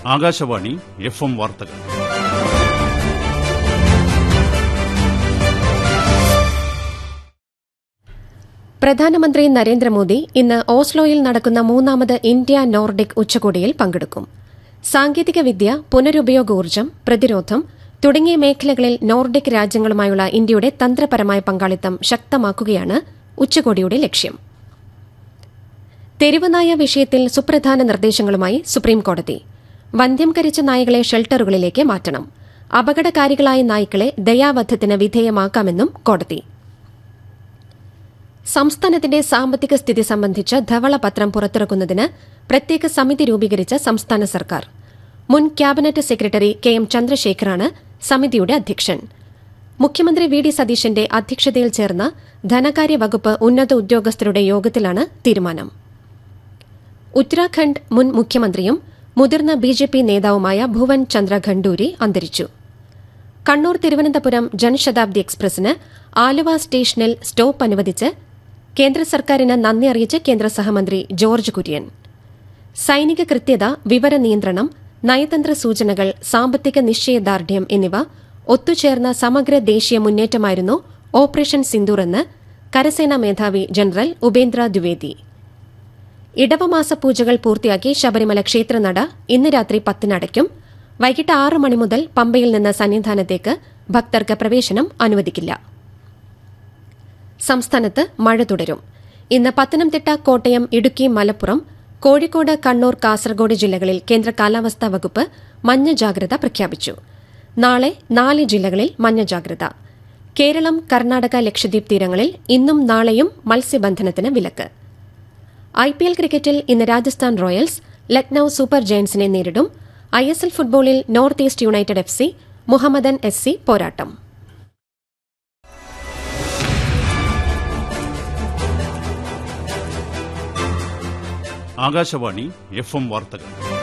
Akashvani F M വാർത്തകൾ പ്രധാനമന്ത്രി നരേന്ദ്രമോദി ഇന്ന് ഓസ്ലോയിൽ നടക്കുന്ന മൂന്നാമത് ഇന്ത്യ നോർഡിക് ഉച്ചകോടിയിൽ പങ്കെടുക്കും സാങ്കേതികവിദ്യ പുനരുപയോഗോർജ്ജം പ്രതിരോധം തുടങ്ങിയ മേഖലകളിൽ നോർഡിക് രാജ്യങ്ങളുമായുള്ള ഇന്ത്യയുടെ തന്ത്രപരമായ പങ്കാളിത്തം ശക്തമാക്കുകയാണ് ഉച്ചകോടിയുടെ ലക്ഷ്യം തെരുവുനായ വിഷയത്തിൽ സുപ്രധാന നിർദ്ദേശങ്ങളുമായി സുപ്രീംകോടതി വന്ധ്യംകരിച്ച നായകളെ ഷെൽട്ടറുകളിലേക്ക് മാറ്റണം അപകടകാരികളായ നായ്ക്കളെ ദയാവധത്തിന് വിധേയമാക്കാമെന്നും കോടതി സംസ്ഥാനത്തിന്റെ സാമ്പത്തിക സ്ഥിതി സംബന്ധിച്ച് ധവളപത്രം പുറത്തിറക്കുന്നതിന് പ്രത്യേക സമിതി രൂപീകരിച്ച സംസ്ഥാന സർക്കാർ മുൻ ക്യാബിനറ്റ് സെക്രട്ടറി കെ എം ചന്ദ്രശേഖറാണ് സമിതിയുടെ അധ്യക്ഷൻ മുഖ്യമന്ത്രി വി ഡി സതീശന്റെ അധ്യക്ഷതയിൽ ചേർന്ന ധനകാര്യ വകുപ്പ് ഉന്നത ഉദ്യോഗസ്ഥരുടെ യോഗത്തിലാണ് തീരുമാനം ഉത്തരാഖണ്ഡ് മുൻ മുഖ്യമന്ത്രിയും മുതിർന്ന ബിജെപി നേതാവുമായ ഭുവൻ ചന്ദ്ര ഖണ്ഡൂരി അന്തരിച്ചു കണ്ണൂർ തിരുവനന്തപുരം ജനശതാബ്ദി എക്സ്പ്രസിന് ആലുവ സ്റ്റേഷനിൽ സ്റ്റോപ്പ് അനുവദിച്ച് കേന്ദ്ര സർക്കാരിന് നന്ദി അറിയിച്ച് കേന്ദ്ര സഹമന്ത്രി ജോർജ് കുര്യൻ സൈനിക കൃത്യത വിവര നിയന്ത്രണം നയതന്ത്ര സൂചനകൾ സാമ്പത്തിക നിശ്ചയദാർഢ്യം എന്നിവ ഒത്തുചേർന്ന സമഗ്ര ദേശീയ മുന്നേറ്റമായിരുന്നു ഓപ്പറേഷൻ സിന്ദൂർ എന്ന് കരസേനാ മേധാവി ജനറൽ ഉപേന്ദ്ര ദ്വിവേദി ഇടവമാസ പൂജകൾ പൂർത്തിയാക്കി ശബരിമല ക്ഷേത്രനട ഇന്ന് രാത്രി പത്തിനടയ്ക്കും വൈകിട്ട് ആറ് മണി മുതൽ പമ്പയിൽ നിന്ന് സന്നിധാനത്തേക്ക് ഭക്തർക്ക് പ്രവേശനം അനുവദിക്കില്ല സംസ്ഥാനത്ത് മഴ തുടരും ഇന്ന് പത്തനംതിട്ട കോട്ടയം ഇടുക്കി മലപ്പുറം കോഴിക്കോട് കണ്ണൂർ കാസർഗോഡ് ജില്ലകളിൽ കേന്ദ്ര കാലാവസ്ഥാ വകുപ്പ് മഞ്ഞ ജാഗ്രത പ്രഖ്യാപിച്ചു നാളെ നാല് ജില്ലകളിൽ മഞ്ഞ ജാഗ്രത കേരളം കർണാടക ലക്ഷദ്വീപ് തീരങ്ങളിൽ ഇന്നും നാളെയും മത്സ്യബന്ധനത്തിന് വിലക്ക് ഐപിഎൽ ക്രിക്കറ്റിൽ ഇന്ന് രാജസ്ഥാൻ റോയൽസ് ലക്നൌ സൂപ്പർ ജയന്റ്സിനെ നേരിടും ഐഎസ്എൽ ഫുട്ബോളിൽ north east united F C Mohammedan S C പോരാട്ടം ആകാശവാണി എഫ് എം വാർത്തകൾ